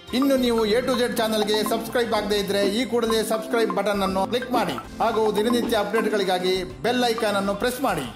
ಇನ್ನು ನೀವು A to Z ಚಾನಲ್ಗೆ ಸಬ್ಸ್ಕ್ರೈಬ್ ಆಗದೇ ಇದ್ರೆ ಈ ಕೂಡಲೇ ಸಬ್ಸ್ಕ್ರೈಬ್ ಬಟನ್ ಅನ್ನು ಕ್ಲಿಕ್ ಮಾಡಿ ಹಾಗೂ ದಿನನಿತ್ಯ ಅಪ್ಡೇಟ್ಗಳಿಗಾಗಿ ಬೆಲ್ ಐಕಾನ್ ಅನ್ನು ಪ್ರೆಸ್ ಮಾಡಿ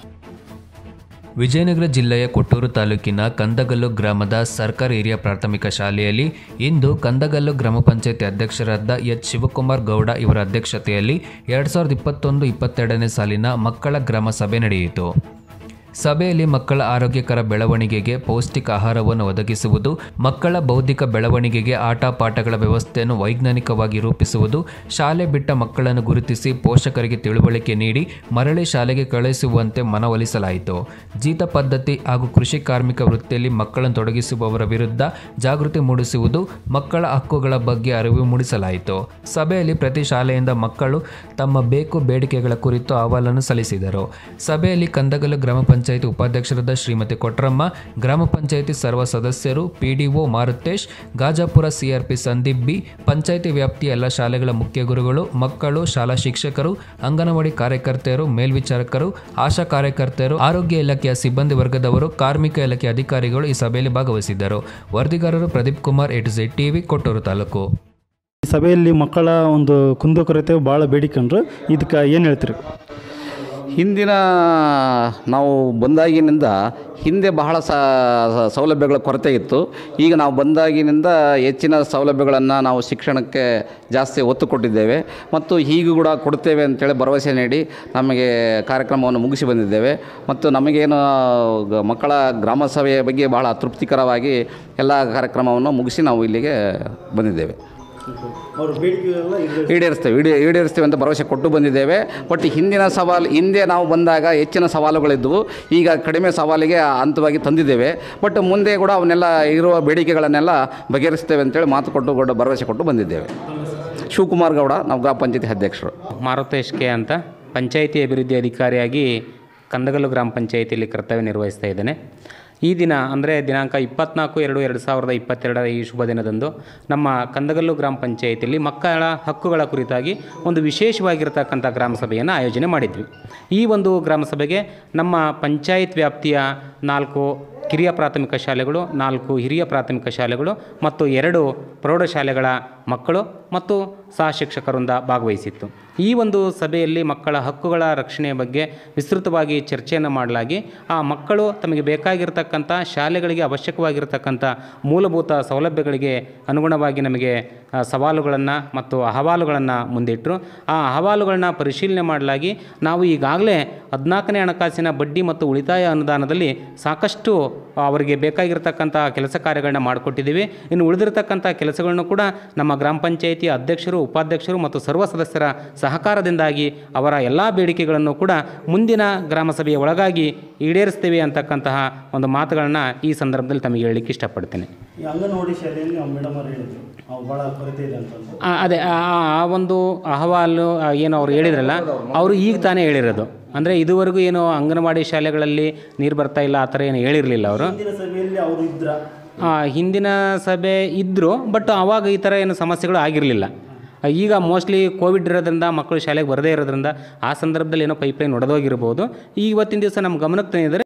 ವಿಜಯನಗರ ಜಿಲ್ಲೆಯ ಕೊಟ್ಟೂರು ತಾಲೂಕಿನ ಕಂದಗಲ್ಲು ಗ್ರಾಮದ ಸರ್ಕಾರಿ ಹಿರಿಯ ಪ್ರಾಥಮಿಕ ಶಾಲೆಯಲ್ಲಿ ಇಂದು ಕಂದಗಲ್ಲು ಗ್ರಾಮ ಪಂಚಾಯತಿ ಅಧ್ಯಕ್ಷರಾದ ಎಚ್ ಶಿವಕುಮಾರ್ ಗೌಡ ಇವರ ಅಧ್ಯಕ್ಷತೆಯಲ್ಲಿ ಎರಡು ಸಾವಿರದ ಇಪ್ಪತ್ತೊಂದು ಇಪ್ಪತ್ತೆರಡನೇ ಸಾಲಿನ ಮಕ್ಕಳ ಗ್ರಾಮ ಸಭೆ ನಡೆಯಿತು ಸಭೆಯಲ್ಲಿ ಮಕ್ಕಳ ಆರೋಗ್ಯಕರ ಬೆಳವಣಿಗೆಗೆ ಪೌಷ್ಟಿಕ ಆಹಾರವನ್ನು ಒದಗಿಸುವುದು ಮಕ್ಕಳ ಬೌದ್ಧಿಕ ಬೆಳವಣಿಗೆಗೆ ಆಟ ಪಾಠಗಳ ವ್ಯವಸ್ಥೆಯನ್ನು ವೈಜ್ಞಾನಿಕವಾಗಿ ರೂಪಿಸುವುದು ಶಾಲೆ ಬಿಟ್ಟ ಮಕ್ಕಳನ್ನು ಗುರುತಿಸಿ ಪೋಷಕರಿಗೆ ತಿಳುವಳಿಕೆ ನೀಡಿ ಮರಳಿ ಶಾಲೆಗೆ ಕಳುಹಿಸುವಂತೆ ಮನವೊಲಿಸಲಾಯಿತು ಜೀತ ಪದ್ಧತಿ ಹಾಗೂ ಕೃಷಿ ಕಾರ್ಮಿಕ ವೃತ್ತಿಯಲ್ಲಿ ಮಕ್ಕಳನ್ನು ತೊಡಗಿಸುವವರ ವಿರುದ್ಧ ಜಾಗೃತಿ ಮೂಡಿಸುವುದು ಮಕ್ಕಳ ಹಕ್ಕುಗಳ ಬಗ್ಗೆ ಅರಿವು ಮೂಡಿಸಲಾಯಿತು ಸಭೆಯಲ್ಲಿ ಪ್ರತಿ ಶಾಲೆಯಿಂದ ಮಕ್ಕಳು ತಮ್ಮ ಬೇಕು ಬೇಡಿಕೆಗಳ ಕುರಿತು ಅಹವಾಲನ್ನು ಸಲ್ಲಿಸಿದರು ಸಭೆಯಲ್ಲಿ ಕಂದಗಲ್ಲು ಗ್ರಾಮ ಪಂಚಾಯಿತಿ ಉಪಾಧ್ಯಕ್ಷರಾದ ಶ್ರೀಮತಿ ಕೊಟ್ರಮ್ಮ ಗ್ರಾಮ ಪಂಚಾಯಿತಿ ಸರ್ವ ಸದಸ್ಯರು PDO Maruthesh Gajapura CRP Sandeep B panchayat ವ್ಯಾಪ್ತಿಯ ಎಲ್ಲ ಶಾಲೆಗಳ ಮುಖ್ಯ ಗುರುಗಳು ಮಕ್ಕಳು ಶಾಲಾ ಶಿಕ್ಷಕರು ಅಂಗನವಾಡಿ ಕಾರ್ಯಕರ್ತೆಯರು ಮೇಲ್ವಿಚಾರಕರು ಆಶಾ ಕಾರ್ಯಕರ್ತೆಯರು ಆರೋಗ್ಯ ಇಲಾಖೆಯ ಸಿಬ್ಬಂದಿ ವರ್ಗದವರು ಕಾರ್ಮಿಕ ಇಲಾಖೆ ಅಧಿಕಾರಿಗಳು ಈ ಸಭೆಯಲ್ಲಿ ಭಾಗವಹಿಸಿದ್ದರು ವರದಿಗಾರರು Pradeep Kumar A to Z TV Kottur taluk ಈ ಸಭೆಯಲ್ಲಿ ಮಕ್ಕಳ ಒಂದು ಕುಂದುಕೊರತೆ ಭಾಳ ಬೇಡಿಕೊಂಡ್ರು ಇದಕ್ಕೆ ಏನು ಹೇಳ್ತೀರಿ ಹಿಂದಿನ ನಾವು ಬಂದಾಗಿನಿಂದ ಹಿಂದೆ ಬಹಳ ಸ ಸ- ಸೌಲಭ್ಯಗಳ ಕೊರತೆ ಇತ್ತು ಈಗ ನಾವು ಬಂದಾಗಿನಿಂದ ಹೆಚ್ಚಿನ ಸೌಲಭ್ಯಗಳನ್ನು ನಾವು ಶಿಕ್ಷಣಕ್ಕೆ ಜಾಸ್ತಿ ಒತ್ತು ಕೊಟ್ಟಿದ್ದೇವೆ ಮತ್ತು ಹೀಗೂ ಕೂಡ ಕೊಡ್ತೇವೆ ಅಂತೇಳಿ ಭರವಸೆ ನೀಡಿ ನಮಗೆ ಕಾರ್ಯಕ್ರಮವನ್ನು ಮುಗಿಸಿ ಬಂದಿದ್ದೇವೆ ಮತ್ತು ನಮಗೇನು ಗ- ಮಕ್ಕಳ ಗ್ರಾಮ ಸಭೆಯ ಬಗ್ಗೆ ಬಹಳ ತೃಪ್ತಿಕರವಾಗಿ ಎಲ್ಲ ಕಾರ್ಯಕ್ರಮವನ್ನು ಮುಗಿಸಿ ನಾವು ಇಲ್ಲಿಗೆ ಬಂದಿದ್ದೇವೆ ಅವ್ರ ಬೇಡಿಕೆಗಳೆಲ್ಲ ಈಡೇರಿಸ್ತೇವೆ ಈಡೇ ಈಡೇರಿಸ್ತೇವೆ ಅಂತ ಭರವಸೆ ಕೊಟ್ಟು ಬಂದಿದ್ದೇವೆ ಬಟ್ ಹಿಂದಿನ ಸವಾಲು ಹಿಂದೆ ನಾವು ಬಂದಾಗ ಹೆಚ್ಚಿನ ಸವಾಲುಗಳಿದ್ದವು ಈಗ ಕಡಿಮೆ ಸವಾಲಿಗೆ ಹಂತವಾಗಿ ತಂದಿದ್ದೇವೆ ಬಟ್ ಮುಂದೆ ಕೂಡ ಅವನ್ನೆಲ್ಲ ಇರುವ ಬೇಡಿಕೆಗಳನ್ನೆಲ್ಲ ಬಗೆಹರಿಸ್ತೇವೆ ಅಂತೇಳಿ ಮಾತು ಕೊಟ್ಟು ಕೂಡ ಭರವಸೆ ಕೊಟ್ಟು ಬಂದಿದ್ದೇವೆ ಶಿವಕುಮಾರ್ ಗೌಡ ನಾವು ಗ್ರಾಮ ಪಂಚಾಯತಿ ಅಧ್ಯಕ್ಷರು ಮಾರುತೇಶ್ ಕೆ ಅಂತ ಪಂಚಾಯಿತಿ ಅಭಿವೃದ್ಧಿ ಅಧಿಕಾರಿಯಾಗಿ ಕಂದಗಲ್ಲು ಗ್ರಾಮ ಪಂಚಾಯಿತಿಯಲ್ಲಿ ಕರ್ತವ್ಯ ನಿರ್ವಹಿಸ್ತಾ ಇದ್ದೇನೆ ಈ ದಿನ ಅಂದರೆ ದಿನಾಂಕ ಇಪ್ಪತ್ನಾಲ್ಕು ಎರಡು ಎರಡು ಸಾವಿರದ ಇಪ್ಪತ್ತೆರಡರ ಈ ಶುಭ ದಿನದಂದು ನಮ್ಮ ಕಂದಗಲ್ಲು ಗ್ರಾಮ ಪಂಚಾಯಿತಿಯಲ್ಲಿ ಮಕ್ಕಳ ಹಕ್ಕುಗಳ ಕುರಿತಾಗಿ ಒಂದು ವಿಶೇಷವಾಗಿರತಕ್ಕಂಥ ಗ್ರಾಮ ಸಭೆಯನ್ನು ಆಯೋಜನೆ ಮಾಡಿದ್ವಿ ಈ ಒಂದು ಗ್ರಾಮ ಸಭೆಗೆ ನಮ್ಮ ಪಂಚಾಯತ್ ವ್ಯಾಪ್ತಿಯ ನಾಲ್ಕು ಕಿರಿಯ ಪ್ರಾಥಮಿಕ ಶಾಲೆಗಳು ನಾಲ್ಕು ಹಿರಿಯ ಪ್ರಾಥಮಿಕ ಶಾಲೆಗಳು ಮತ್ತು ಎರಡು ಪ್ರೌಢಶಾಲೆಗಳ ಮಕ್ಕಳು ಮತ್ತು ಸಹ ಶಿಕ್ಷಕರಿಂದ ಭಾಗವಹಿಸಿತ್ತು ಈ ಒಂದು ಸಭೆಯಲ್ಲಿ ಮಕ್ಕಳ ಹಕ್ಕುಗಳ ರಕ್ಷಣೆಯ ಬಗ್ಗೆ ವಿಸ್ತೃತವಾಗಿ ಚರ್ಚೆಯನ್ನು ಮಾಡಲಾಗಿ ಆ ಮಕ್ಕಳು ತಮಗೆ ಬೇಕಾಗಿರ್ತಕ್ಕಂಥ ಶಾಲೆಗಳಿಗೆ ಅವಶ್ಯಕವಾಗಿರ್ತಕ್ಕಂಥ ಮೂಲಭೂತ ಸೌಲಭ್ಯಗಳಿಗೆ ಅನುಗುಣವಾಗಿ ನಮಗೆ ಆ, ಸವಾಲುಗಳನ್ನು ಮತ್ತು ಅಹವಾಲುಗಳನ್ನು ಮುಂದಿಟ್ಟರು ಆ ಅಹವಾಲುಗಳನ್ನ ಪರಿಶೀಲನೆ ಮಾಡಲಾಗಿ ನಾವು ಈಗಾಗಲೇ ಹದಿನಾಲ್ಕನೇ ಹಣಕಾಸಿನ ಬಡ್ಡಿ ಮತ್ತು ಉಳಿತಾಯ ಅನುದಾನದಲ್ಲಿ ಸಾಕಷ್ಟು ಅವರಿಗೆ ಬೇಕಾಗಿರ್ತಕ್ಕಂಥ ಕೆಲಸ ಕಾರ್ಯಗಳನ್ನ ಮಾಡಿಕೊಟ್ಟಿದ್ದೀವಿ ಇನ್ನು ಉಳಿದಿರತಕ್ಕಂಥ ಕೆಲಸಗಳನ್ನು ಕೂಡ ನಮ್ಮ ಗ್ರಾಮ ಪಂಚಾಯಿತಿಯ ಅಧ್ಯಕ್ಷರು ಉಪಾಧ್ಯಕ್ಷರು ಮತ್ತು ಸರ್ವ ಸದಸ್ಯರ ಸಹಕಾರದಿಂದಾಗಿ ಅವರ ಎಲ್ಲ ಬೇಡಿಕೆಗಳನ್ನು ಕೂಡ ಮುಂದಿನ ಗ್ರಾಮ ಸಭೆಯ ಒಳಗಾಗಿ ಈಡೇರಿಸ್ತೇವೆ ಅಂತಕ್ಕಂತಹ ಒಂದು ಮಾತುಗಳನ್ನು ಈ ಸಂದರ್ಭದಲ್ಲಿ ತಮಗೆ ಹೇಳಲಿಕ್ಕೆ ಇಷ್ಟಪಡ್ತೇನೆ ಈ ಅಂಗನವಾಡಿ ಶಾಲೆಯಲ್ಲಿ ನಾವು ಮೇಡಮ್ ಅವ್ರು ಹೇಳಿದ್ರು ಅವು ಭಾಳ ಕೊರತೆ ಇದೆ ಅಂತಂದು ಆ, ಅದೇ ಆ ಆ- ಆ ಒಂದು ಅಹವಾಲು ಆ, ಏನು ಅವ್ರು ಹೇಳಿದ್ರಲ್ಲ ಅವರು ಈಗ ತಾನೇ ಹೇಳಿರೋದು ಅಂದರೆ ಇದುವರೆಗೂ ಏನು ಅಂಗನವಾಡಿ ಶಾಲೆಗಳಲ್ಲಿ ನೀರು ಬರ್ತಾ ಇಲ್ಲ ಆ ಥರ ಏನು ಹೇಳಿರಲಿಲ್ಲ ಅವರು ಹಿಂದಿನ ಸಭೆಯಲ್ಲಿ ಅವರು ಇದ್ರ ಆ, ಹಿಂದಿನ ಸಭೆ ಇದ್ದರು ಬಟ್ ಆವಾಗ ಈ ಥರ ಏನು ಸಮಸ್ಯೆಗಳು ಆಗಿರಲಿಲ್ಲ ಈಗ ಮೋಸ್ಟ್ಲಿ ಕೋವಿಡ್ ಇರೋದ್ರಿಂದ ಮಕ್ಕಳು ಶಾಲೆಗೆ ಬರದೇ ಇರೋದ್ರಿಂದ ಆ ಸಂದರ್ಭದಲ್ಲಿ ಏನೋ ಪೈಪ್ಲೈನ್ ಒಡೆದೋಗಿರ್ಬೋದು ಈ ಇವತ್ತಿನ ದಿವಸ ನಮ್ಮ ಗಮನಕ್ಕೆ ತಂದಿದ್ದಾರೆ